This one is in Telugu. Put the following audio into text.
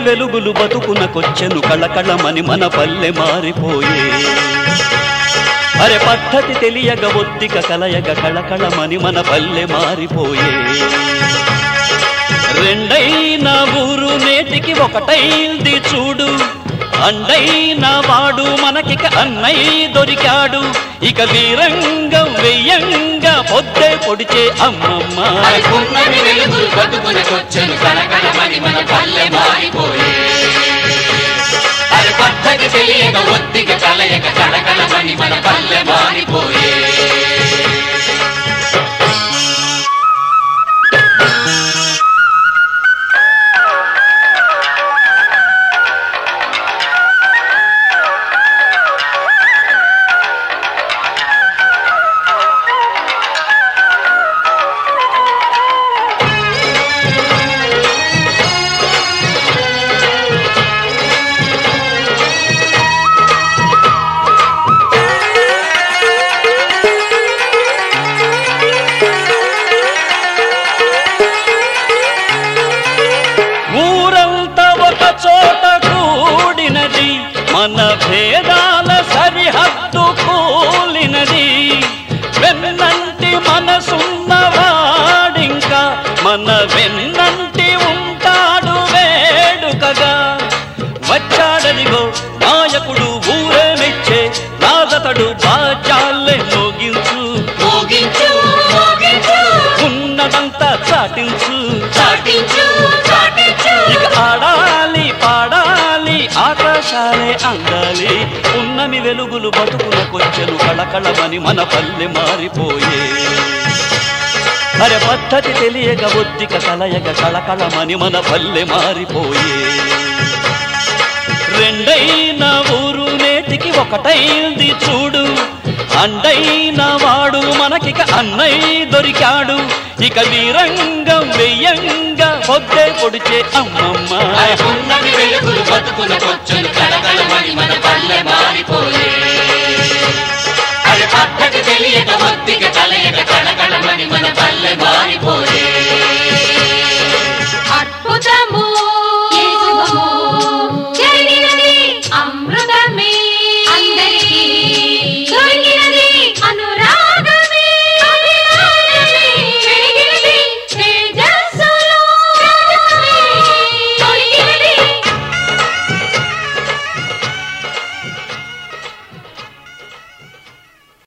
వెలుగులు బతుకునకొచ్చెను కళకళమని మన పల్లె మారిపోయే అరే పద్ధతి తెలియగ ఒత్తిక కలయగ కళకళమని మన పల్లె మారిపోయే రెండైన ఊరు నేటికి ఒకటైంది చూడు అండైన వాడు మనకిక అన్నయ్య దొరికాడు ఇక వీరంగం వెయ్యంగా పొద్దే పొడిచే అమ్మమ్మ అనుకున్నవి వెలుగులు బతుకునకొచ్చెను కలకలమని మన పల్లె మారిపోయే అది పద్ధతి తెలియక ఒత్తిక కలయక కలకలమని మన పల్లె మారిపోయే ఊరంతా ఒక చోట కూడినది మన భేదాల సరిహద్దు కూలినది వెన్నంటి మనసున్నవాడింకా మన వెన్నంటి ఉంటాడు వేడుకగా వచ్చాడనిగో నాయకుడు ఊరే మెచ్చే రాజతడు బాజాలే మోగించు మోగించు మోగించు ఉన్నదంతా చాటించు చాటించు చాటించు ఇక ఆడాలి పాడాలి ఆకాశాలే అందాలి ఉన్నమి వెలుగులు బతుకులకొచ్చెను కళకళమని మన పల్లె మారిపోయే అరే పద్ధతి తెలియక ఒత్తిక కలయక కళకళమని మన పల్లె మారిపోయే రెండైన ఊరు నేటికి ఒకటైంది చూడు అండైన వాడు మనకిక అన్నయ్య దొరికాడు ఇక వీరంగం వెయ్యంగా పొద్దే పొడిచే అమ్మమ్మ అనుకున్నవి వెలుగులు బతుకునకొచ్చెను కలకలమని మన పల్లె మారిపోయే అది పద్ధతి తెలియక ఒత్తిక కలయక కలకలమని మన పల్లె మారిపోయే